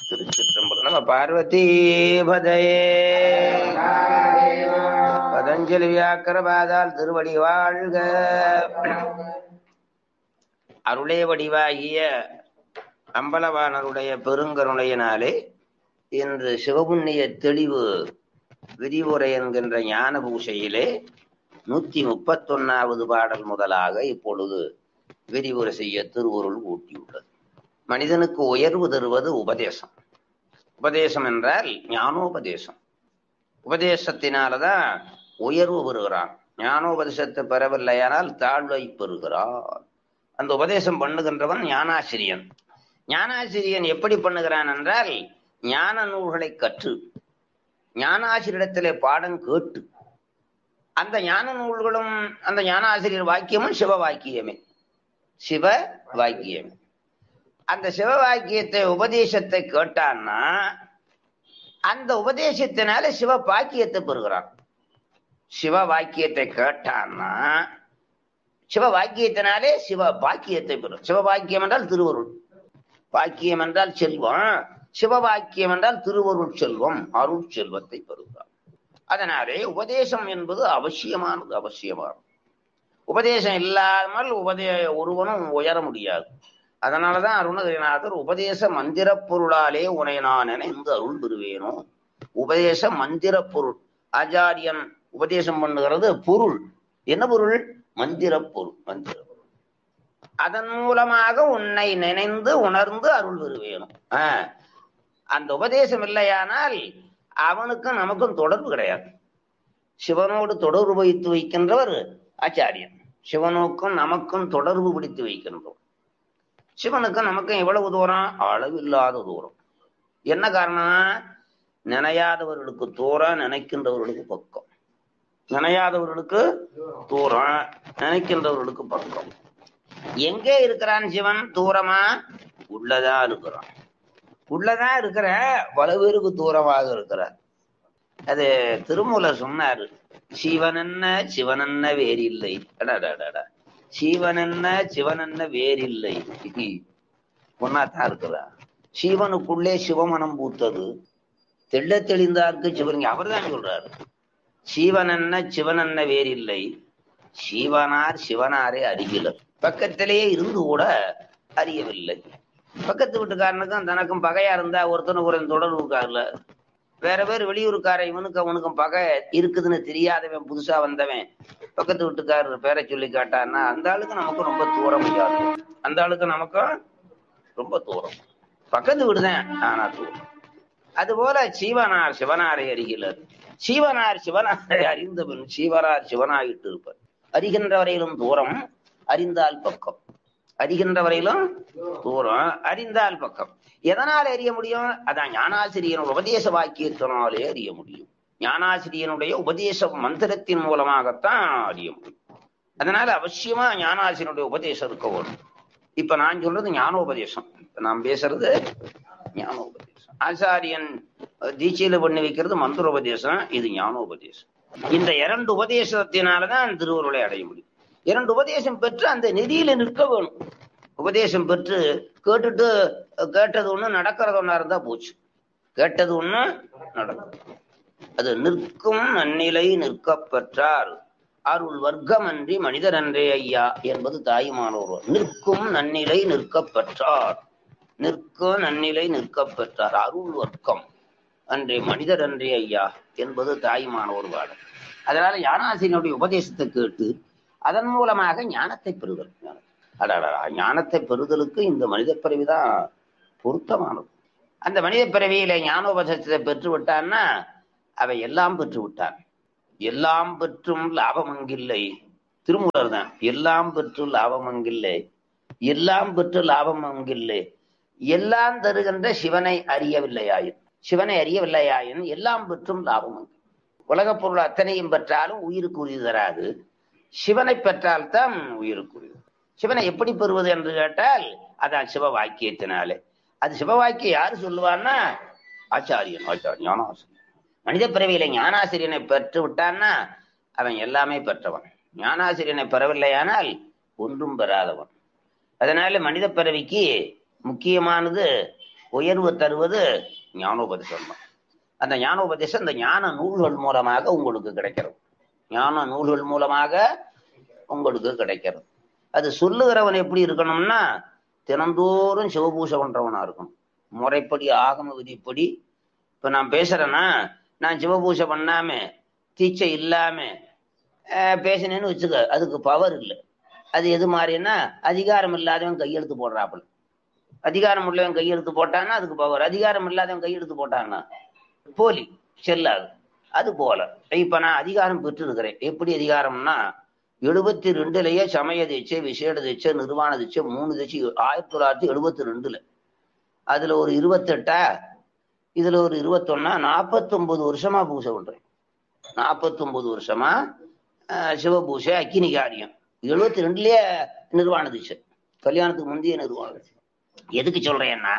திருச்சிற்றம்பலம் நம்ம பார்வதி பதையே பதஞ்சலி வியாக்கர பாதால் திருவடி வாழ்க அருளே வடிவாகிய அம்பலவாணருடைய பெருங்கருணையினாலே இன்று சிவபுண்ணிய தெளிவு விரிவுரை என்கின்ற ஞான பூசையிலே நூத்தி முப்பத்தொன்னாவது பாடல் முதலாக இப்பொழுது விரிவுரை செய்ய திருவுருள் ஊட்டியுள்ளது மனிதனுக்கு உயர்வு தருவது உபதேசம் உபதேசம் என்றால் ஞானோபதேசம் உபதேசத்தினாலதான் உயர்வு பெறுகிறான் ஞானோபதேசத்தை பெறவில்லையானால் தாழ்வை பெறுகிறான் அந்த உபதேசம் பண்ணுகின்றவன் ஞானாசிரியன் ஞானாசிரியன் எப்படி பண்ணுகிறான் என்றால் ஞான நூல்களை கற்று ஞானாசிரியரிடத்திலே பாடம் கேட்டு அந்த ஞான நூல்களும் அந்த ஞானாசிரியர் வாக்கியமும் சிவ வாக்கியமே சிவ வாக்கியமே அந்த சிவ வாக்கியத்தை உபதேசத்தை கேட்டான்னா அந்த உபதேசத்தினால சிவ பாக்கியத்தை பெறுகிறான் சிவ வாக்கியத்தை கேட்டான்னா சிவ வாக்கியத்தினாலே சிவ பாக்கியத்தை பெறும் சிவ பாக்கியம் என்றால் திருவருள் பாக்கியம் என்றால் செல்வம் சிவ வாக்கியம் என்றால் திருவருள் செல்வம் அருள் செல்வத்தை பெறுகிறார் அதனாலே உபதேசம் என்பது அவசியமானது அவசியமானது உபதேசம் இல்லாமல் உபதே ஒருவனும் உயர முடியாது அதனாலதான் அருணகிரிநாதர் உபதேச மந்திர பொருளாலே உனை நான் என இந்த அருள் பெறுவேனோ உபதேச மந்திர பொருள் ஆச்சாரியன் உபதேசம் பண்ணுகிறது பொருள் என்ன பொருள் மந்திர பொருள் மந்திர பொருள் அதன் மூலமாக உன்னை நினைந்து உணர்ந்து அருள் பெறுவேணும் ஆஹ் அந்த உபதேசம் இல்லையானால் அவனுக்கும் நமக்கும் தொடர்பு கிடையாது சிவனோடு தொடர்பு வைத்து வைக்கின்றவர் ஆச்சாரியன் சிவனுக்கும் நமக்கும் தொடர்பு பிடித்து வைக்கின்றோம் சிவனுக்கும் நமக்கும் எவ்வளவு தூரம் அளவில்லாத தூரம் என்ன காரணம் நினையாதவர்களுக்கு தூரம் நினைக்கின்றவர்களுக்கு பக்கம் நினையாதவர்களுக்கு தூரம் நினைக்கின்றவர்களுக்கு பக்கம் எங்கே இருக்கிறான் சிவன் தூரமா உள்ளதா இருக்கிறான் உள்ளதா இருக்கிற பல பேருக்கு தூரமாக இருக்கிறார் அது திருமூலர் சொன்னாரு சிவனென்ன சிவனென்ன வேறில்லை அடாடாடா சிவனென்ன சிவனென்ன வேறில்லை ஒன்னாத்தான் இருக்கிறா சிவனுக்குள்ளே சிவமனம் பூத்தது தெள்ள தெளிந்தார்க்கு சிவன் அவர் தான் சொல்றாரு சிவனென்ன சிவனென்ன வேறில்லை சிவனார் சிவனாரே அறிகிலர் பக்கத்திலேயே இருந்து கூட அறியவில்லை பக்கத்து வீட்டுக்காரனுக்கும் தனக்கும் பகையா இருந்தா ஒருத்தனுக்கு ஒரு தொடர்பு இருக்காருல வேற பேர் வெளியூருக்கார இவனுக்கு அவனுக்கும் பகை இருக்குதுன்னு தெரியாதவன் புதுசா வந்தவன் பக்கத்து வீட்டுக்காரர் பேரை சொல்லி காட்டான்னா அந்த ஆளுக்கு நமக்கு ரொம்ப தூரம் முடியாது அந்த ஆளுக்கு நமக்கும் ரொம்ப தூரம் பக்கத்து வீடுதான் ஆனா தூரம் அதுபோல சீவனார் சிவனாரை அறிகிறார் சீவனார் சிவனாரை அறிந்தவன் சீவனார் சிவனாயிட்டு இருப்பார் அறிகின்ற வரையிலும் தூரம் அறிந்தால் பக்கம் அறிகின்ற வரையிலும் தூரம் அறிந்தால் பக்கம் எதனால் அறிய முடியும் அதான் ஞானாசிரியன் உபதேச வாக்கியத்தினாலே அறிய முடியும் ஞானாசிரியனுடைய உபதேச மந்திரத்தின் மூலமாகத்தான் அறிய முடியும் அதனால அவசியமா ஞானாசிரியனுடைய உபதேசம் இருக்க வரும் இப்ப நான் சொல்றது ஞானோபதேசம் நான் பேசுறது ஞானோபதேசம் ஆச்சாரியன் தீட்சையில பண்ணி வைக்கிறது மந்திரோபதேசம் இது ஞானோபதேசம் இந்த இரண்டு உபதேசத்தினாலதான் திருவருளை அடைய முடியும் இரண்டு உபதேசம் பெற்று அந்த நெறியில நிற்க வேணும் உபதேசம் பெற்று கேட்டுட்டு கேட்டது ஒண்ணு நடக்கிறது ஒண்ணா இருந்தா போச்சு கேட்டது ஒண்ணு நடக்கும் அது நிற்கும் நன்னிலை நிற்க பெற்றார் அருள் வர்க்கமன்றி மனிதரன்றே ஐயா என்பது தாயுமானோர் நிற்கும் நன்னிலை நிற்க பெற்றார் நிற்கும் நன்னிலை நிற்க பெற்றார் அருள் வர்க்கம் அன்றே மனிதர் அன்றே ஐயா என்பது தாயுமானோர் பாடல் அதனால ஞானாசிரியனுடைய உபதேசத்தை கேட்டு அதன் மூலமாக ஞானத்தை பெறுதல் அடாடா ஞானத்தை பெறுதலுக்கு இந்த மனித பிறவிதான் பொருத்தமானது அந்த மனித பிறவியில ஞானோபதேசத்தை பெற்று விட்டான்னா அவை எல்லாம் பெற்று விட்டான் எல்லாம் பெற்றும் லாபம் அங்கில்லை திருமூலர் தான் எல்லாம் பெற்று லாபம் அங்கில்லை எல்லாம் பெற்று லாபம் அங்கில்லை எல்லாம் தருகின்ற சிவனை அறியவில்லையாயின் சிவனை அறியவில்லையாயின் எல்லாம் பெற்றும் லாபம் அங்கு உலகப் பொருள் அத்தனையும் பெற்றாலும் உயிருக்கு உறுதி தராது சிவனை பெற்றால்தான் உயிருக்குரியது சிவனை எப்படி பெறுவது என்று கேட்டால் அதான் சிவ வாக்கியத்தினாலே அது சிவ வாக்கியம் யாரு சொல்லுவான்னா ஆச்சாரியன் ஆச்சாரியன் ஞானாசிரியன் மனித பிறவியில ஞானாசிரியனை பெற்று விட்டான்னா அவன் எல்லாமே பெற்றவன் ஞானாசிரியனை பெறவில்லையானால் ஒன்றும் பெறாதவன் அதனால மனித பிறவிக்கு முக்கியமானது உயர்வு தருவது ஞானோபதேசம் தான் அந்த ஞானோபதேசம் இந்த ஞான நூல்கள் மூலமாக உங்களுக்கு கிடைக்கிறது ஞான நூல்கள் மூலமாக உங்களுக்கு கிடைக்கிறது அது சொல்லுகிறவன் எப்படி இருக்கணும்னா தினந்தோறும் சிவபூஷை பண்றவனா இருக்கணும் முறைப்படி ஆகம விதிப்படி இப்ப நான் பேசுறேன்னா நான் சிவபூஷை பண்ணாம தீட்சை இல்லாம அஹ், பேசினேன்னு வச்சுக்க அதுக்கு பவர் இல்லை அது எது மாதிரின்னா அதிகாரம் இல்லாதவன் கையெழுத்து போடுறாப்புல அதிகாரம் உள்ளவன் கையெழுத்து போட்டான்னா அதுக்கு பவர் அதிகாரம் இல்லாதவன் கையெழுத்து போட்டான்னா போலி செல்லாது அது போல இப்ப நான் அதிகாரம் பெற்றிருக்கிறேன் எப்படி அதிகாரம்னா எழுபத்தி ரெண்டுலயே சமய தீட்சை விசேட தீட்சை நிர்வாண தீட்சை மூணு தீட்சை ஆயிரத்தி தொள்ளாயிரத்தி எழுபத்தி ரெண்டுல அதுல ஒரு இருபத்தெட்டா இதுல ஒரு இருபத்தொன்னா நாற்பத்தொன்பது வருஷமா பூஜை பண்றேன் நாற்பத்தொன்பது வருஷமா அஹ், சிவபூஷை அக்கினி காரியம் எழுபத்தி ரெண்டுலயே நிர்வாண தீட்சை கல்யாணத்துக்கு முந்தைய நிர்வாண தீட்சை. எதுக்கு சொல்றேன்னா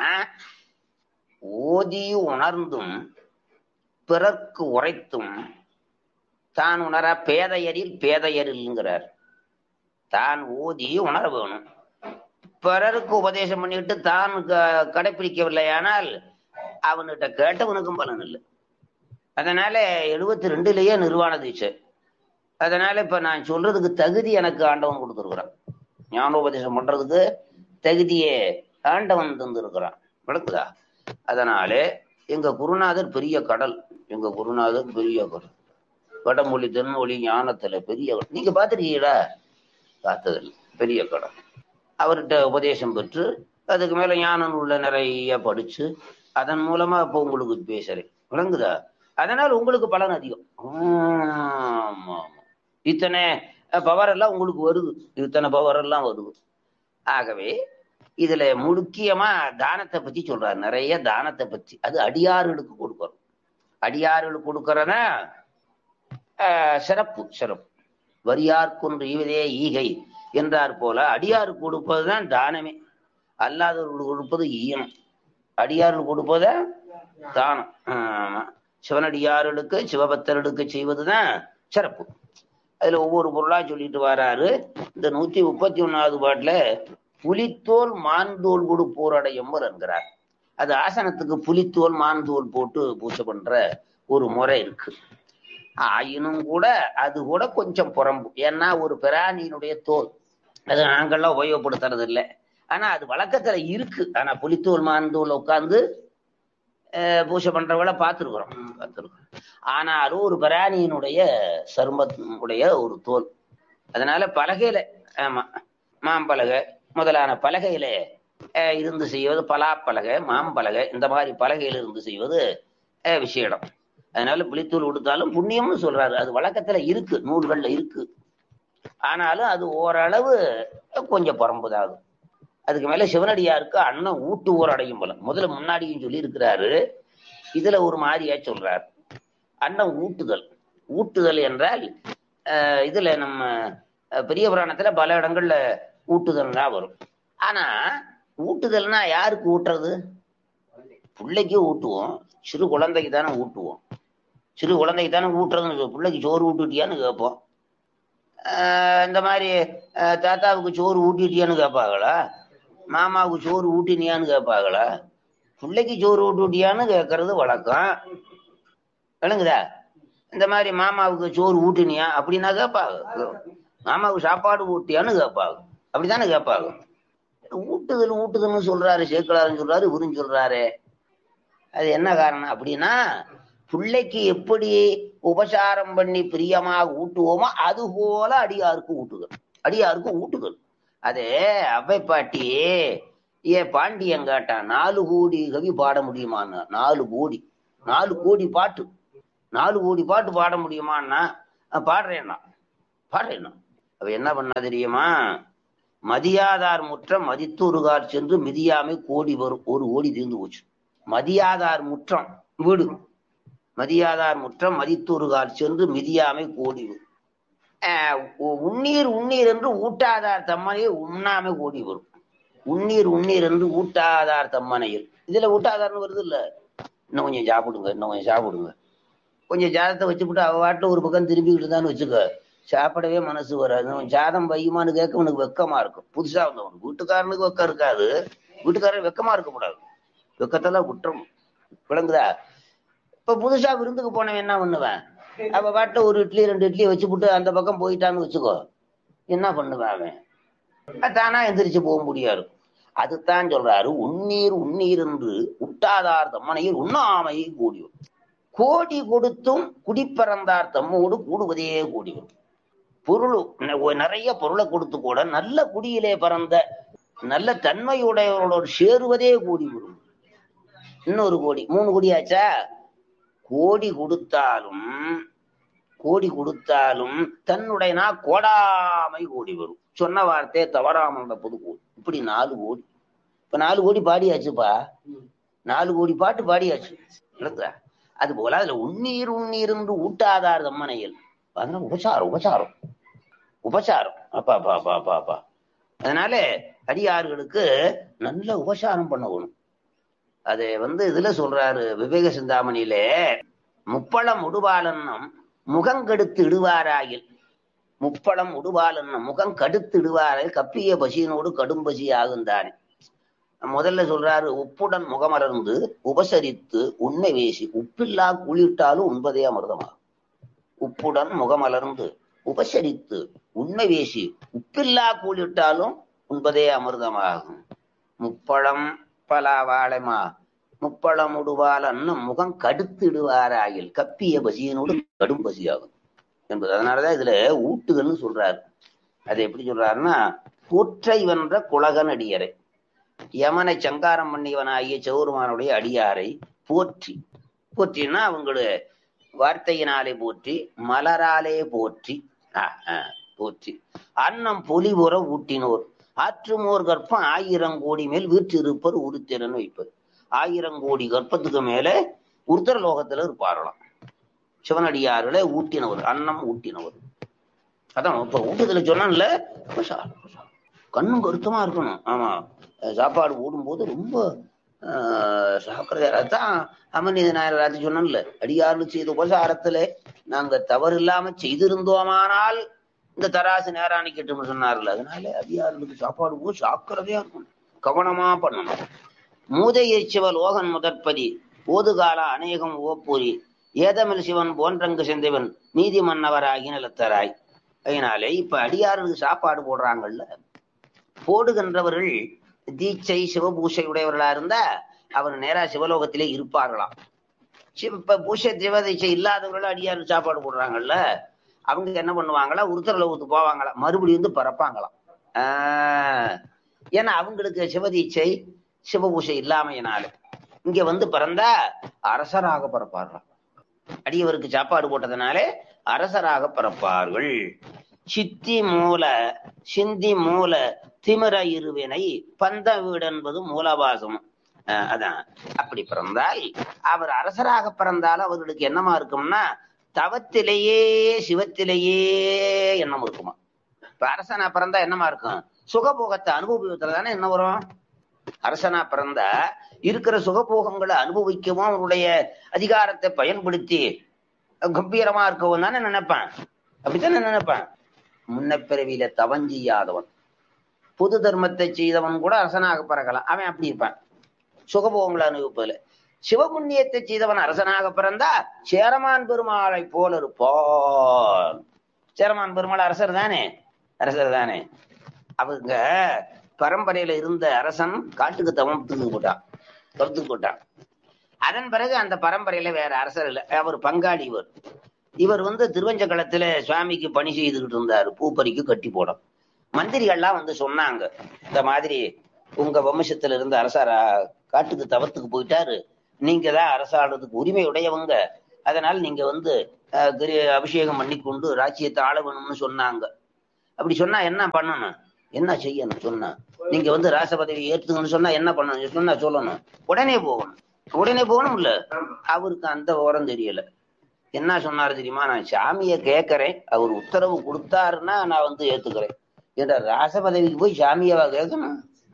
ஓதி உணர்ந்தும் பிறர்க்கு உரைத்தும் தான் உணர பேதையரில் பேதையரில்ங்கிறார் தான் ஓதி உணர வேணும் பிறருக்கு உபதேசம் பண்ணிட்டு தான் க- கடைப்பிடிக்கவில்லையானால் அவன்கிட்ட கேட்டவனுக்கும் பலன் இல்லை அதனால எழுபத்தி ரெண்டுலயே நிர்வாண தீட்சை அதனால இப்ப நான் சொல்றதுக்கு தகுதி எனக்கு ஆண்டவன் கொடுத்துருக்குறான் ஞானோபதேசம் பண்றதுக்கு தகுதியே ஆண்டவன் தந்திருக்கிறான் விளக்குதா அதனால எங்க குருநாதர் பெரிய கடல் எங்க குருநாதர் பெரிய கடல் வடமொழி தென்மொழி ஞானத்துல பெரிய கடல் நீங்க பாத்திருக்கீங்களா பார்த்ததில்லை பெரிய கடல் அவர்கிட்ட உபதேசம் பெற்று அதுக்கு மேல ஞான நூல்ல நிறைய படிச்சு அதன் மூலமா இப்ப உங்களுக்கு பேசுறேன் விளங்குதா அதனால உங்களுக்கு பலன் அதிகம் ஆமா, ஆமா. இத்தனை பவர் எல்லாம் உங்களுக்கு வருது இத்தனை பவர் எல்லாம் வருது ஆகவே இதுல முக்கியமா தானத்தை பத்தி சொல்றாரு நிறைய தானத்தை பத்தி அது அடியார்களுக்கு கொடுக்கறோம் அடியார்களுக்கு கொடுக்கறதா ஆஹ், சிறப்பு சிறப்பு வரியார்க்கொன்று ஈவதே ஈகை என்றார் போல அடியாருக்கு கொடுப்பதுதான் தானமே அல்லாதவர்களுக்கு கொடுப்பது ஈனம் அடியார்கள் கொடுப்பத தானம் ஆமா சிவனடியார்களுக்கு சிவபக்தர்களுக்கு செய்வதுதான் சிறப்பு அதுல ஒவ்வொரு பொருளா சொல்லிட்டு வராரு இந்த நூத்தி முப்பத்தி ஒன்னாவது பாட்டுல புலித்தோல் மான்தோல் கொடு போரடையம்பர் என்கிறார் அது ஆசனத்துக்கு புலித்தோல் மான்தோல் போட்டு பூஜை பண்ற ஒரு முறை இருக்கு ஆயினும் கூட அது கூட கொஞ்சம் புறம்பு ஏன்னா ஒரு பிராணியினுடைய தோல் அது நாங்கள்லாம் உபயோகப்படுத்துறது இல்லை ஆனா அது வழக்கத்துல இருக்கு ஆனா புலித்தோல் மான்தோல் உட்கார்ந்து பூஜை பண்றவள பார்த்துருக்குறோம் பார்த்துருக்கோம் ஆனாலும் ஒரு பிராணியினுடைய சருமத்தினுடைய ஒரு தோல் அதனால பலகையில ஆமா மாம்பலகை முதலான பலகையில அஹ், இருந்து செய்வது பலாப்பலகை மாம்பலகை இந்த மாதிரி பலகையில இருந்து செய்வது அஹ், விசேடம் அதனால புளித்தூள் கொடுத்தாலும் புண்ணியம்னு சொல்றாரு அது வழக்கத்துல இருக்கு நூல்கள்ல இருக்கு ஆனாலும் அது ஓரளவு கொஞ்சம் பரம்புதாது அதுக்கு மேல சிவனடியாருக்கு அண்ணன் ஊட்டு ஓர் அடையும் போல முதல்ல முன்னாடியும் சொல்லி இருக்கிறாரு இதுல ஒரு மாதிரியா சொல்றார் அன்னம் ஊட்டுதல் ஊட்டுதல் என்றால் அஹ், இதுல நம்ம அஹ், பெரிய புராணத்துல பல இடங்கள்ல ஊட்டுதல் தான் வரும் ஆனா ஊட்டுதல்னா யாருக்கு ஊட்டுறது பிள்ளைக்கு ஊட்டுவோம் சிறு குழந்தைக்கு தானே ஊட்டுவோம் சிறு குழந்தைக்கு தானே ஊட்டுறதுன்னு சொல்லு. பிள்ளைக்கு சோறு ஊட்டுட்டியான்னு கேட்போம் ஆஹ் இந்த மாதிரி ஆஹ் தாத்தாவுக்கு சோறு ஊட்டிட்டியான்னு கேட்பாங்களா மாமாவுக்கு சோறு ஊட்டினியான்னு கேட்பாங்களா பிள்ளைக்கு சோறு ஊட்டுட்டியான்னு கேட்கறது வழக்கம் விளங்குதா இந்த மாதிரி மாமாவுக்கு சோறு ஊட்டினியா அப்படின்னா கேட்பாங்க மாமாவுக்கு சாப்பாடு ஊட்டியான்னு கேட்பாங்க அப்படித்தானே கேட்பாங்க ஊட்டுதல் ஊட்டுதல்னு சொல்றாரு சேக்கலாருன்னு சொல்றாரு இவரும் சொல்றாரு அது என்ன காரணம் அப்படின்னா பிள்ளைக்கு எப்படி உபசாரம் பண்ணி பிரியமாக ஊட்டுவோமோ அது போல அடியாருக்கு ஊட்டுதல் அடியாருக்கு ஊட்டுதல் அதே அவ்வை பாட்டி ஏ பாண்டியன் கேட்டான் நாலு கோடி கவி பாட முடியுமான்னு நாலு கோடி நாலு கோடி பாட்டு நாலு கோடி பாட்டு பாட முடியுமான்னா "அஹ் பாடுறேன்னா பாடுறேன்னா அவ என்ன பண்ணா தெரியுமா மதியாதார் முற்றம் மதித்தூருகார் சென்று மிதியாமை கோடி வரும் ஒரு கோடி தீர்ந்து போச்சு மதியாதார் முற்றம் வீடு மதியாதார் முற்றம் மதித்தூருகார் சென்று மிதியாமை கோடி வரும். ஆஹ் உ- உண்ணீர் உண்ணீர் என்று ஊட்டாதார் தம்மனையில் உண்ணாமை கோடி வரும் உண்ணீர் உண்ணீர் என்று ஊட்டாதார் தம்மனையில் இதுல ஊட்டாதார்னு வருது இல்ல இன்னும் கொஞ்சம் சாப்பிடுங்க இன்னும் கொஞ்சம் சாப்பிடுங்க கொஞ்சம் ஜாதத்தை வச்சுப்புட்டு அவ வாட்டில் ஒரு பக்கம் திரும்பிக்கிட்டு இருந்தான்னு வச்சுக்க சாப்பிடவே மனசு வராது அவன் ஜாதம் வையுமான்னு கேட்க உனக்கு வெக்கமா இருக்கும் புதுசா வந்தவன் வீட்டுக்காரனுக்கு வெக்கம் இருக்காது வீட்டுக்காரன் வெக்கமா இருக்கக்கூடாது வெக்கத்தெல்லாம் விட்டுரும் விளங்குதா இப்ப புதுசா விருந்துக்கு போனவன் என்ன பண்ணுவேன் அவ பாட்ட ஒரு இட்லி ரெண்டு இட்லி வச்சு விட்டு அந்த பக்கம் போயிட்டான்னு வச்சுக்கோ என்ன பண்ணுவேன் அவன் அது தானா எந்திரிச்சு போக முடியாது அதுதான் சொல்றாரு உன்னீர் உன்னீர் என்று உட்டாதார் தம்மனையில் உண்ணாமை கூடி வரும். கோடி கொடுத்தும் குடிப்பிறந்தார் தம்மோடு கூடுவதே கூடி வரும். பொருள் ந- நிறைய பொருளை கொடுத்து கூட நல்ல குடியிலே பிறந்த நல்ல தன்மையுடையவர்களோடு சேருவதே கூடி வரும் இன்னொரு கோடி மூணு கோடி ஆச்சா கோடி கொடுத்தாலும் கோடி கொடுத்தாலும் தன்னுடைய நா கோடாமை கோடி வரும் சொன்ன வார்த்தையை தவறாமல் நடப்பது கோடி இப்படி நாலு கோடி இப்ப நாலு கோடி பாடியாச்சுப்பா நாலு கோடி பாட்டு பாடியாச்சு விளக்குதா அது போல அதுல உன்னீர் உன்னீர் என்று ஊட்டாதார் தம்மனையில் அதனால உபசாரம் உபசாரம் உபசாரம் அப்பா அப்பா அப்பா அப்பா அப்பா அதனால அடியார்களுக்கு நல்ல உபசாரம் பண்ணணும் அது வந்து இதுல சொல்றாரு விவேக சிந்தாமணியிலே முப்பழம் உடுவாளன்னம் முகம் கெடுத்து இடுவாராயில் முப்பழம் உடுவாளன்னம் முகம் கடுத்து இடுவாராயில் கப்பிய பசியினோடு கடும் பசி ஆகுந்தானே முதல்ல சொல்றாரு உப்புடன் முகமலர்ந்து உபசரித்து உண்மை வேசி உப்பில்லா குளிர்ட்டாலும் உண்பதே அமிர்தமாகும் உப்புடன் முகமலர்ந்து உபசரித்து உண்மை வேசி உப்பில்லா கூலிட்டாலும் உண்பதே அமிர்தமாகும் முப்பழம் பலா வாழைமா முப்பழம் உடுவால் அன்னம் முகம் கடுத்திடுவாராயில் கப்பிய பசியினோடு கடும் பசியாகும் என்பது அதனாலதான் இதுல ஊட்டுகள்னு சொல்றாரு அது எப்படி சொல்றாருன்னா கூற்றை வென்ற குலகன் அடியரை யமனை சங்காரம் பண்ணியவனாகிய சௌருமானுடைய அடியாரை போற்றி போற்றினா அவங்களுடைய வார்த்தையினாலே போற்றி மலராலே போற்றி ஆ, ஆ, போற்றி அன்னம் பொலிபுற ஊட்டினோர் ஆற்றுமோர் கற்பம் ஆயிரம் கோடி மேல் வீற்றிருப்பர் உருத்திரன் வைப்பர் ஆயிரம் கோடி கற்பத்துக்கு மேல உருத்தர லோகத்துல இருப்பாரலாம் சிவனடியார்களே ஊட்டினவர் அன்னம் ஊட்டினவர் அதான் இப்ப ஊட்டத்துல சொன்னான்ல உபசாரம், உபசாரம். கண்ணும் கருத்துமா இருக்கணும் ஆமா அஹ் சாப்பாடு ஓடும்போது ரொம்ப ஆஹ் சாக்கிரதையா தான் அமர்நீதி நாயகராஜ் சொன்னல அடியார்கள் செய்த உபசாரத்துல நாங்க தவறு இல்லாம செய்திருந்தோமானால் இந்த தராசு நேரா நிக்கட்டும்னு சொன்னார்ல அதனால அடியார்களுக்கு சாப்பாடு போது சாக்கிரதையா இருக்கணும் கவனமா பண்ணணும் மூதையை சிவ லோகன் முதற்பதி ஓதுகால அநேகம் ஓப்பூரி ஏதமில் சிவன் போன்றங்கு சென்றவன் நீதி மன்னவராகி நிலத்தராய் அதனாலே இப்ப அடியார்களுக்கு சாப்பாடு போடுறாங்கல்ல போடுகின்றவர்கள் தீட்சை சிவபூஷை உடையவர்களா இருந்தா அவர் நேரா சிவலோகத்திலே இருப்பார்களாம் சிவ இப்ப பூஷை சிவதீட்சை இல்லாதவர்கள் அடியாருக்கு சாப்பாடு போடுறாங்கல்ல அவங்க என்ன பண்ணுவாங்களா உருத்தரலோகத்துக்கு போவாங்களா மறுபடியும் வந்து பறப்பாங்களாம் ஆஹ் ஏன்னா அவங்களுக்கு சிவதீட்சை சிவபூஷை இல்லாமையினால இங்க வந்து பிறந்தா அரசராக பிறப்பார்களாம் அடியவருக்கு சாப்பாடு போட்டதுனாலே அரசராக பிறப்பார்கள் சித்தி மூல சிந்தி மூல திமிர இருவினை பந்த வீடு என்பது மூலவாசம் அஹ் அதான் அப்படி பிறந்தால் அவர் அரசராக பிறந்தால் அவர்களுக்கு என்னமா இருக்கும்னா தவத்திலேயே சிவத்திலேயே எண்ணம் இருக்குமா இப்ப அரசனா பிறந்தா என்னமா இருக்கும் சுகபோகத்தை அனுபவிப்பதுல தானே என்ன வரும் அரசனா பிறந்தா இருக்கிற சுகபோகங்களை அனுபவிக்கவும் அவருடைய அதிகாரத்தை பயன்படுத்தி கம்பீரமா இருக்கவும் தானே நினைப்பான் அப்படித்தானே நினைப்பான் முன்ன பிறவியில தவஞ்செய்யாதவன் பொது தர்மத்தை செய்தவன் கூட அரசனாக பிறக்கலாம் அவன் அப்படி இருப்பான் சுகபோகங்களை அனுபவிப்பதுல சிவபுண்ணியத்தை செய்தவன் அரசனாக பிறந்தா சேரமான் பெருமாளை போல இருப்பான் சேரமான் பெருமாள் அரசர் தானே அரசர் தானே அவங்க பரம்பரையில இருந்த அரசன் காட்டுக்கு தவத்துக்கு போட்டான் தவத்துக்கு போட்டான் அதன் பிறகு அந்த பரம்பரையில வேற அரசர் இல்லை அவர் பங்காளி இவர் இவர் வந்து திருவஞ்சக்களத்துல சுவாமிக்கு பணி செய்துகிட்டு இருந்தாரு பூப்பறிக்கு கட்டி போடும் மந்திரிகள்லாம் வந்து சொன்னாங்க இந்த மாதிரி உங்க வம்சத்துல இருந்த அரசார காட்டுக்கு தவத்துக்கு போயிட்டாரு நீங்க தான் அரசாடுறதுக்கு உரிமை உடையவங்க அதனால நீங்க வந்து அஹ், கிரி- அபிஷேகம் பண்ணி கொண்டு ராஜ்யத்தை ஆள வேணும்னு சொன்னாங்க அப்படி சொன்னா என்ன பண்ணணும் என்ன செய்யணும் சொன்னா நீங்க வந்து ராச பதவி ஏற்றுங்கன்னு சொன்னா என்ன பண்ணணும் சொன்னா சொல்லணும் உடனே போகணும் உடனே போகணும் இல்ல அவருக்கு அந்த ஓரம் தெரியல என்ன சொன்னாரு தெரியுமா நான் சாமியை கேட்கறேன் அவர் உத்தரவு கொடுத்தாருன்னா நான் வந்து ஏத்துக்கிறேன் என்ற ராச பதவிக்கு போய் சாமியாவா கேட்கணும்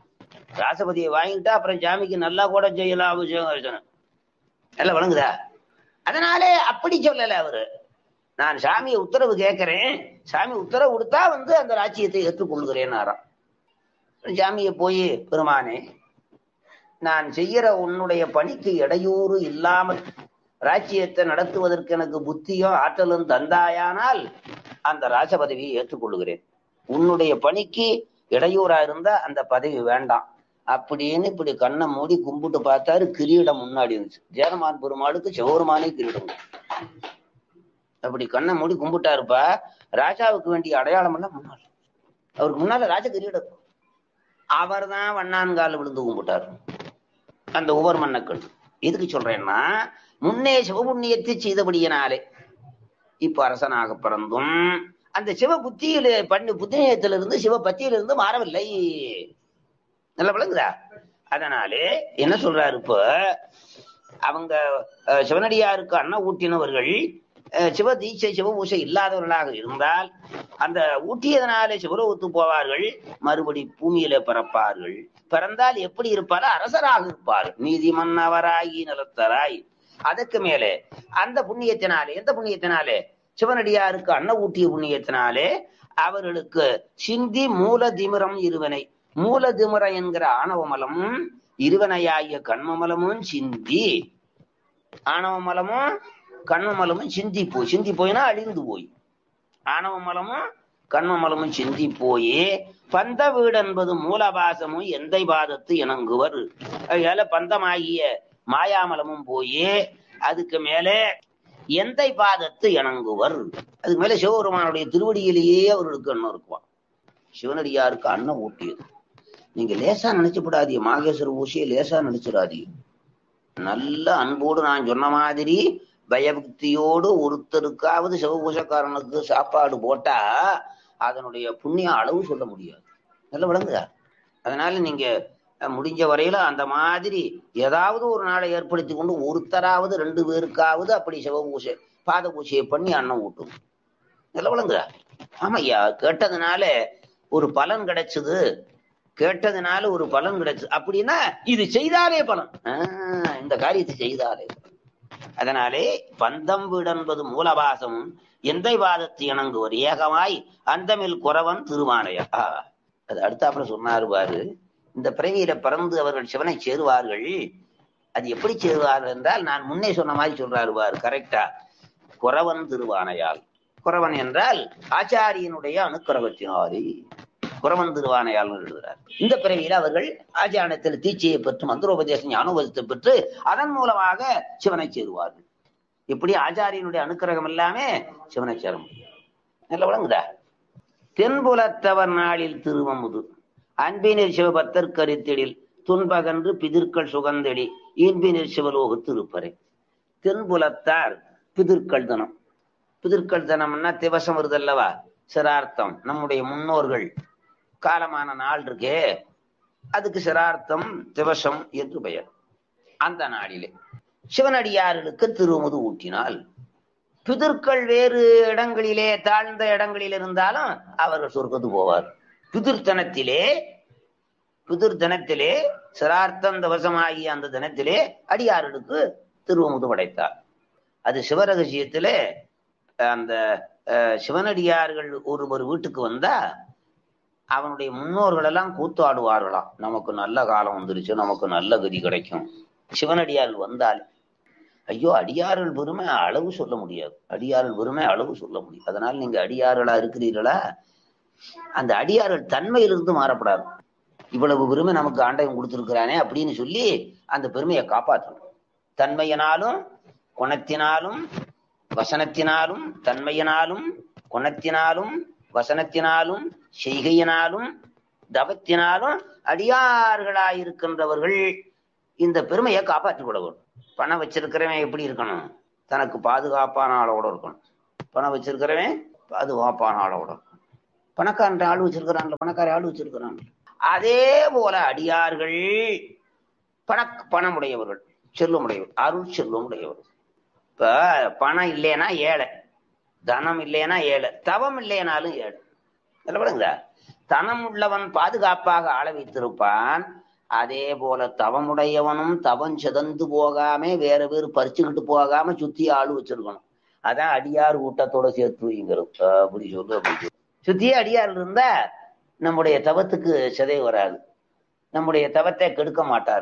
ராசபதியை வாங்கிட்டா அப்புறம் சாமிக்கு நல்லா கூட செய்யலாம் அபிஷேகம் அர்ச்சனம் நல்லா வழங்குதா அதனாலே அப்படி சொல்லல அவரு நான் சாமியை உத்தரவு கேட்கிறேன் சாமி உத்தரவு கொடுத்தா வந்து அந்த ராஜ்யத்தை ஏற்றுக்கொள்கிறேன்னாராம் சாமியை போய் பெருமானே நான் செய்யற உன்னுடைய பணிக்கு இடையூறு இல்லாமல் ராஜ்யத்தை நடத்துவதற்கு எனக்கு புத்தியும் ஆற்றலும் தந்தாயானால் அந்த ராஜ பதவியை ஏற்றுக்கொள்கிறேன் உன்னுடைய பணிக்கு இடையூறா இருந்தா அந்த பதவி வேண்டாம் அப்படின்னு இப்படி கண்ணை மூடி கும்பிட்டு பார்த்தாரு கிரீடம் முன்னாடி இருந்துச்சு ஜெயரமான் பெருமாளுக்கு சிவபெருமானே கிரீடம் அப்படி கண்ணை மூடி கும்பிட்டாருப்பா ராஜாவுக்கு வேண்டிய அடையாளம் எல்லாம் முன்னால் அவருக்கு முன்னால ராஜ கிரீடம் அவர் தான் வண்ணான்கால விழுந்து கும்பிட்டார் அந்த உவர் மன்னக்கள் எதுக்கு சொல்றேன்னா முன்னே சிவபுண்ணியத்தை செய்தபடியினாலே இப்ப அரசனாக பிறந்தும் அந்த சிவ புத்தியில பண்ணு புத்தியத்திலிருந்து சிவ பத்தியிலிருந்து மாறவில்லை நல்லா விளங்குதா அதனாலே என்ன சொல்றாரு இப்ப அவங்க அஹ், சிவனடியாருக்கு அன்ன ஊட்டினவர்கள் அஹ், சிவ தீட்சை சிவ பூசை இல்லாதவர்களாக இருந்தால் அந்த ஊட்டியதனாலே சிவலோகத்து போவார்கள் மறுபடி பூமியில பிறப்பார்கள் பிறந்தால் எப்படி இருப்பார் அரசராக இருப்பார் நீதி மன்னவராகி நிலத்தராய் அதுக்கு மேலே அந்த புண்ணியத்தினாலே எந்த புண்ணியத்தினாலே சிவனடியாருக்கு அன்ன ஊட்டிய புண்ணியத்தினாலே அவர்களுக்கு சிந்தி மூல திமிரம் இருவனை மூல திமிரம் என்கிற ஆணவமலமும் இருவனையாகிய கண்மமலமும் சிந்தி ஆணவமலமும் கண்மமலமும் சிந்தி போய் சிந்தி போயினா அழிந்து போய் ஆணவமலமும் கண்மமலமும் சிந்தி போய் பந்த வீடு என்பது மூலபாசமும் எந்தை பாதத்து இணங்குவர் அதனால பந்தமாகிய மாயாமலமும் போய் அதுக்கு மேலே எந்தை பாதத்து இணங்குவர் அதுக்கு மேல சிவபெருமானுடைய திருவடியிலேயே அவர்களுக்கு அண்ணம் இருக்குவான் சிவனடியாருக்கு அன்னம் ஊட்டியது நீங்க லேசா நினைச்சுப்படாதீங்க மாகேஸ்வர ஊசியை லேசா நினைச்சிடாதீங்க நல்ல அன்போடு நான் சொன்ன மாதிரி பயபக்தியோடு ஒருத்தருக்காவது சிவபூசக்காரனுக்கு சாப்பாடு போட்டா அதனுடைய புண்ணிய அளவு சொல்ல முடியாது நல்ல விளங்குதா அதனால நீங்க அஹ், முடிஞ்ச வரையில அந்த மாதிரி ஏதாவது ஒரு நாளை ஏற்படுத்தி கொண்டு ஒருத்தராவது ரெண்டு பேருக்காவது அப்படி சிவபூசை பாத பூசையை பண்ணி அன்னம் ஊட்டும் நல்ல விளங்குதா ஆமாய்யா கேட்டதுனால ஒரு பலன் கிடைச்சது கேட்டதுனால ஒரு பலன் கிடைச்சது அப்படின்னா இது செய்தாலே பலன் ஆஹ், இந்த காரியத்தை செய்தாலே பலன். அதனாலே பந்தம் வீடென்பது மூலபாசமும் எந்தை வாதத்து இணங்குவர் ஏகமாய் அந்தமில் குறவன் திருவானையா அது அடுத்தாப்புல சொன்னாரு பாரு இந்த பிறவியில பிறந்து அவர்கள் சிவனை சேருவார்கள் அது எப்படி சேருவார்கள் என்றால் நான் முன்னே சொன்ன மாதிரி சொல்றாரு பாரு கரெக்டா குறவன் திருவானையால் குறவன் என்றால் ஆச்சாரியனுடைய அனுக்கிரகத்தினாலே குறவன் திருவானையால் எழுதுகிறார் இந்த பிறவியில அவர்கள் ஆச்சாரத்தில் தீட்சையை பெற்று மந்திரோபதேசம் ஞானோபதத்தை பெற்று அதன் மூலமாக சிவனை சேருவார்கள் இப்படி ஆச்சாரியனுடைய அனுக்கிரகம் எல்லாமே சிவனை சேர முடியும் நல்ல விளங்குதா தென்புலத்தவர் நாளில் திருவமுது அன்பினர் சிவபக்தர் கருத்திடில் துன்பகன்று பிதிர்கள் சுகந்தெளி இன்பினர் சிவலோக திருப்பறை தென்புலத்தார் பிதிர்கள் தனம் பிதிர்கள் தனம்னா திவசம் வருதல்லவா சிரார்த்தம் நம்முடைய முன்னோர்கள் காலமான நாள் இருக்கே அதுக்கு சிரார்த்தம் திவசம் என்று பெயர் அந்த நாளிலே சிவனடியார்களுக்கு திருமுது ஊட்டினால் பிதிர்கள் வேறு இடங்களிலே தாழ்ந்த இடங்களில் இருந்தாலும் அவர்கள் சொர்க்கத்துக்கு போவார் பிதிர்த்தனத்திலே பிதிர் தினத்திலே சிரார்த்தம் தவசமாகிய அந்த தினத்திலே அடியார்களுக்கு திருவமுது படைத்தார் அது சிவரகசியத்திலே அந்த அஹ், சிவனடியார்கள் ஒருவர் வீட்டுக்கு வந்தா அவனுடைய முன்னோர்கள் எல்லாம் கூத்தாடுவார்களாம் நமக்கு நல்ல காலம் வந்துருச்சு நமக்கு நல்ல கதி கிடைக்கும் சிவனடியார்கள் வந்தால் ஐயோ அடியார்கள் பெருமை அளவு சொல்ல முடியாது அடியார்கள் பெருமை அளவு சொல்ல முடியும் அதனால நீங்க அடியார்களா இருக்கிறீர்களா அந்த அடியார்கள் தன்மையிலிருந்து மாறப்படாது இவ்வளவு பெருமை நமக்கு ஆண்டவன் கொடுத்திருக்கிறானே அப்படின்னு சொல்லி அந்த பெருமையை காப்பாற்றணும் தன்மையினாலும் குணத்தினாலும் வசனத்தினாலும் தன்மையினாலும் குணத்தினாலும் வசனத்தினாலும் செய்கையினாலும் தவத்தினாலும் அடியார்களாயிருக்கின்றவர்கள் இந்த பெருமையை காப்பாற்றிக் கொள்ள வேண்டும் பணம் வச்சிருக்கிறவன் எப்படி இருக்கணும் தனக்கு பாதுகாப்பான ஆளோட இருக்கணும் பணம் வச்சிருக்கிறவன் பாதுகாப்பான ஆளோட இருக்கணும் பணக்காரன் ஆள் வச்சிருக்கிறான்ல பணக்கார ஆள் வச்சிருக்கிறான் அதே போல அடியார்கள் பண பணமுடையவர்கள் செல்வமுடையவர் அருள் செல்வமுடையவர் இப்ப பணம் இல்லைன்னா ஏழை தனம் இல்லைன்னா ஏழை தவம் இல்லைனாலும் ஏழை இதுல விடுங்களா தனம் உள்ளவன் பாதுகாப்பாக ஆள வைத்திருப்பான் அதே போல தவமுடையவனும் தவம் சிதந்து போகாம வேற பேர் பறிச்சுக்கிட்டு போகாம சுத்தி ஆளு வச்சிருக்கணும் அதான் அடியார் கூட்டத்தோட சேர்த்து வைங்கிறது அப்படி சொல்லு அப்படி சொல்லு சுத்தியே அடியார் இருந்தா நம்முடைய தவத்துக்கு சிதை வராது நம்முடைய தவத்தை கெடுக்க மாட்டார்கள்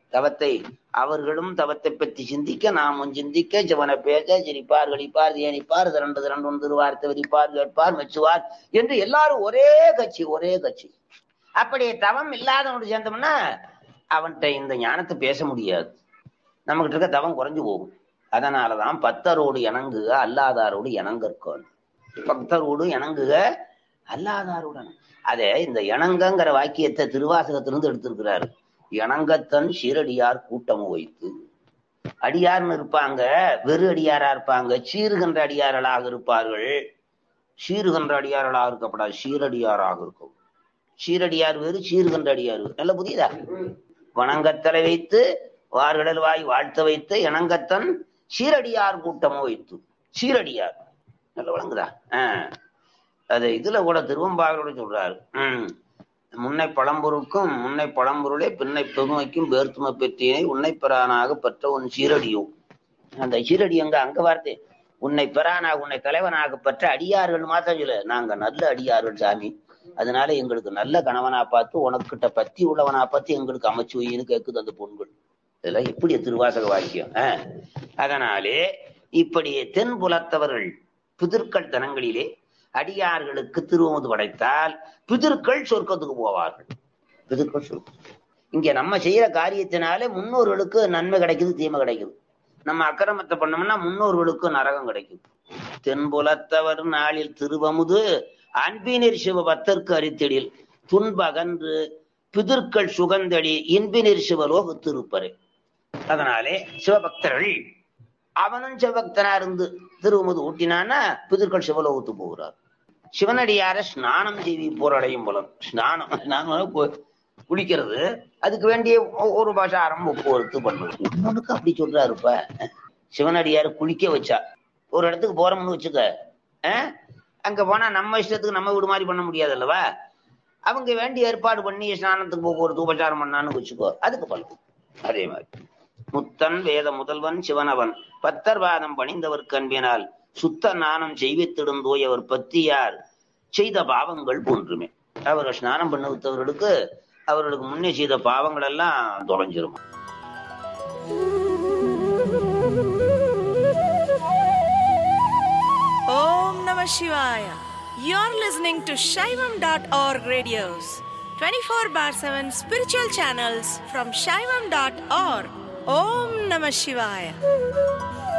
தவத்தை அவர்களும் தவத்தை பற்றி சிந்திக்க நாமும் சிந்திக்க சிவனை பேச சிரிப்பார் கழிப்பார் தியனிப்பார் திரண்டு திரண்டு திருவார்த்தை விரிப்பார் கேட்பார் மெச்சுவார் என்று எல்லாரும் ஒரே கட்சி ஒரே கட்சி அப்படி தவம் இல்லாதவனோடு சேர்ந்தோம்னா அவன்கிட்ட இந்த ஞானத்தை பேச முடியாது நம்மகிட்ட இருக்க தவம் குறைஞ்சு போகும் அதனாலதான் பக்தரோடு இணங்குக அல்லாதாரோடு இணங்கற்கோன் பக்தரோடு இணங்குக அல்லாதாரோடு அதே இந்த இணங்கங்கிற வாக்கியத்தை திருவாசகத்திலிருந்து எடுத்திருக்கிறாரு இணங்கத்தன் சீரடியார் கூட்டம் வைத்து அடியார்னு இருப்பாங்க வெறு அடியாரா இருப்பாங்க சீருகின்ற அடியார்களாக இருப்பார்கள் சீருகின்ற அடியார்களாக இருக்கப்படாது சீரடியாராக இருக்கும் சீரடியார் வேறு சீருகின்ற அடியார் வேறு நல்ல புரியுதா வணங்கத்தலை வைத்து வார்கடல் வாய் வாழ்த்த வைத்து இணங்கத்தன் சீரடியார் கூட்டமோ வைத்து சீரடியார் நல்ல வழங்குதா ஆஹ் அது இதுல கூட திருவம்பாகரோட சொல்றாரு உம் முன்னை பழம்பொருக்கும் முன்னை பழம்பொருளே பின்னை பெருமைக்கும் பேர்த்தும பெற்றினை உன்னை பெறானாக பெற்ற உன் சீரடியோ அந்த சீரடி அங்க அங்க வார்த்தை உன்னை பெறானாக உன்னை தலைவனாக பெற்ற அடியார்கள் மாத்திரம் சொல்ல நாங்க நல்ல அடியார்கள் சாமி அதனால எங்களுக்கு நல்ல கணவனா பார்த்து உனக்கிட்ட பத்தி உள்ளவனா பார்த்து எங்களுக்கு அமைச்சு வையின்னு கேக்குது அந்த பொண்கள் இதெல்லாம் எப்படி திருவாசக வாக்கியம் ஆஹ் அதனாலே இப்படி தென் புலத்தவர்கள் பிதிர்கள் தனங்களிலே அடியார்களுக்கு திருவமுது படைத்தால் பிதிர்கள் சொர்க்கத்துக்கு போவார்கள் பிதிர்கள் சொர்க்கம் இங்க நம்ம செய்யற காரியத்தினால முன்னோர்களுக்கு நன்மை கிடைக்குது தீமை கிடைக்குது நம்ம அக்கிரமத்தை பண்ணோம்னா முன்னோர்களுக்கு நரகம் கிடைக்கும் தென்புலத்தவர் நாளில் திருவமுது அன்பினிர் சிவபத்தற்கு அரித்திடில் துன்பகன்று பிதிர்கள் சுகந்தடி இன்பினிர் சிவலோக திருப்பறை அதனாலே சிவபக்தர்கள் அவனும் சிவபக்தனா இருந்து திருவமுது ஊட்டினான்னா பிதிர்கள் சிவலோகத்து போகிறார் சிவனடியார ஸ்நானம் செய்வி போரடையும் போலம் ஸ்நானம் ஸ்நானம் குளிக்கிறது அதுக்கு வேண்டிய ஒரு பாஷை ஆரம்பம் போக்குவரத்து பண்ணுவோம் இன்னொன்னுக்கு அப்படி சொல்றாருப்ப சிவனடியாரு குளிக்க வச்சா ஒரு இடத்துக்கு போறோம்னு வச்சுக்க அங்க போனா நம்ம இஷ்டத்துக்கு நம்ம வீடு மாதிரி பண்ண முடியாது அல்லவா அவங்க வேண்டிய ஏற்பாடு பண்ணி ஸ்நானத்துக்கு போக்குவரத்து உபச்சாரம் பண்ணான்னு வச்சுக்கோ அதுக்கு பலன் அதே மாதிரி முத்தன் வேத முதல்வன் சிவனவன் பத்தர் வாதம் பணிந்தவர் கண்பினால் சுத்த நாணம் செய்வித்திடுந்தோய் அவர் பத்தியார் செய்த பாவங்கள் போன்றுமே அவர்கள் ஸ்நானம் பண்ண வித்தவர்களுக்கு அவர்களுக்கு முன்னே செய்த பாவங்கள் எல்லாம் தொலைஞ்சிரும் Om Namah Shivaya. You're listening to Shaivam.org radios, 24 bar 7 spiritual channels from Shaivam.org. Om Namah Shivaya.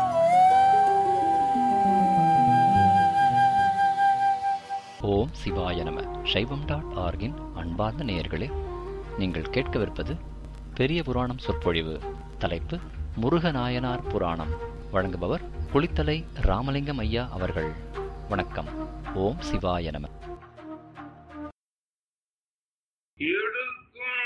ஓம் சிவாய நம சைவம் டாட் ஆர்கின் அன்பார்ந்த நேயர்களே நீங்கள் கேட்கவிருப்பது பெரிய புராணம் சொற்பொழிவு தலைப்பு முருகநாயனார் புராணம் வழங்குபவர் குளித்தலை ராமலிங்கம் ஐயா அவர்கள் வணக்கம் ஓம் சிவாய நம எடுக்கும்